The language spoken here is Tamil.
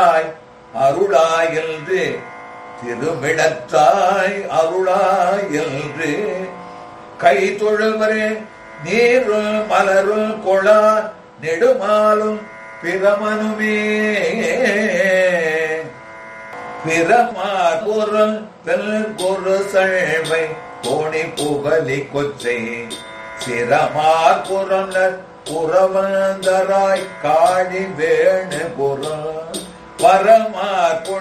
அருளாயல்று திருமிடத்தாய் அருளாயல்று கை தொழுவரே நீரு மலரு கொளா நெடுமாலும் பிரமனுமே பிரமாபுரம் வெல்குரு சழ்வை கோணி புகலி கொச்சை சிரமார்புறம் புறவந்தராய் காடி வேணு புறம் பரமார்